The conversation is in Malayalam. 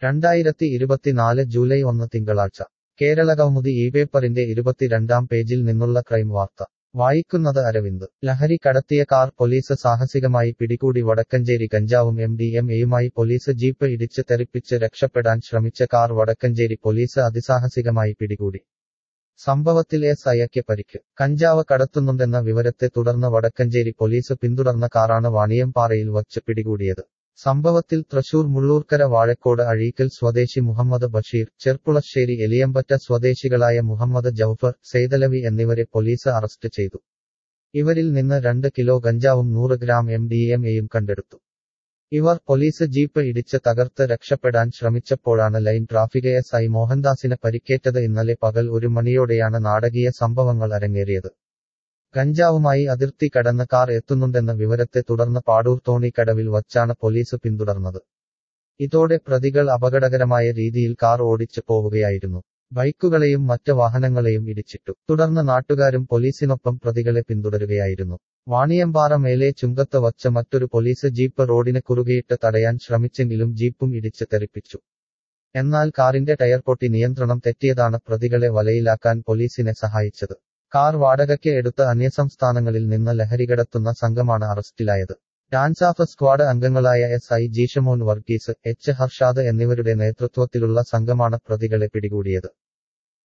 രണ്ടായിരത്തി ഇരുപത്തിനാല് ജൂലൈ ഒന്ന് തിങ്കളാഴ്ച കേരളകൗമുദി ഈ പേപ്പറിന്റെ ഇരുപത്തിരണ്ടാം പേജിൽ നിന്നുള്ള ക്രൈം വാർത്ത വായിക്കുന്നത് അരവിന്ദ് ലഹരി കടത്തിയ കാർ പോലീസ് സാഹസികമായി പിടികൂടി വടക്കഞ്ചേരി കഞ്ചാവും എം ഡി എം എയുമായി പോലീസ് ജീപ്പ് ഇടിച്ച് തെറിപ്പിച്ച് രക്ഷപ്പെടാൻ ശ്രമിച്ച കാർ വടക്കഞ്ചേരി പോലീസ് അതിസാഹസികമായി പിടികൂടി സംഭവത്തിൽ എസ് ഐക്ക് പരിക്ക് കഞ്ചാവ് കടത്തുന്നുണ്ടെന്ന വിവരത്തെ തുടർന്ന് വടക്കഞ്ചേരി പോലീസ് പിന്തുടർന്ന കാറാണ് വാണിയംപാറയിൽ വച്ച് പിടികൂടിയത് സംഭവത്തിൽ തൃശൂർ മുള്ളൂർക്കര വാഴക്കോട് അഴീക്കൽ സ്വദേശി മുഹമ്മദ് ബഷീർ ചെർപ്പുളശ്ശേരി എലിയമ്പറ്റ സ്വദേശികളായ മുഹമ്മദ് ജൌഫർ സെയ്തലവി എന്നിവരെ പോലീസ് അറസ്റ്റ് ചെയ്തു ഇവരിൽ നിന്ന് രണ്ട് കിലോ ഗഞ്ചാവും നൂറ് ഗ്രാം എം ഡി എം എയും കണ്ടെടുത്തു ഇവർ പോലീസ് ജീപ്പ് ഇടിച്ച് തകർത്ത് രക്ഷപ്പെടാൻ ശ്രമിച്ചപ്പോഴാണ് ലൈൻ ട്രാഫിക് എസ് ഐ മോഹൻദാസിന് പരിക്കേറ്റത് ഇന്നലെ പകൽ ഒരു മണിയോടെയാണ് നാടകീയ സംഭവങ്ങൾ അരങ്ങേറിയത് ഗഞ്ചാവുമായി അതിർത്തി കടന്ന് കാർ എത്തുന്നുണ്ടെന്ന വിവരത്തെ തുടർന്ന് പാടൂർ തോണിക്കടവിൽ വച്ചാണ് പോലീസ് പിന്തുടർന്നത് ഇതോടെ പ്രതികൾ അപകടകരമായ രീതിയിൽ കാർ ഓടിച്ചു പോവുകയായിരുന്നു ബൈക്കുകളെയും മറ്റ് വാഹനങ്ങളെയും ഇടിച്ചിട്ടു തുടർന്ന് നാട്ടുകാരും പോലീസിനൊപ്പം പ്രതികളെ പിന്തുടരുകയായിരുന്നു വാണിയമ്പാറ മേലെ ചുങ്കത്ത് വച്ച മറ്റൊരു പോലീസ് ജീപ്പ് റോഡിന് കുറുകെയിട്ട് തടയാൻ ശ്രമിച്ചെങ്കിലും ജീപ്പും ഇടിച്ച് തെറിപ്പിച്ചു എന്നാൽ കാറിന്റെ ടയർ പൊട്ടി നിയന്ത്രണം തെറ്റിയതാണ് പ്രതികളെ വലയിലാക്കാൻ പോലീസിനെ സഹായിച്ചത് കാർ വാടകയ്ക്ക് എടുത്ത് അന്യസംസ്ഥാനങ്ങളിൽ നിന്ന് ലഹരികടത്തുന്ന സംഘമാണ് അറസ്റ്റിലായത് ഡാൻസ് ഓഫ് സ്ക്വാഡ് അംഗങ്ങളായ S I Jeeshamon Varghese H Harshad എന്നിവരുടെ നേതൃത്വത്തിലുള്ള സംഘമാണ് പ്രതികളെ പിടികൂടിയത്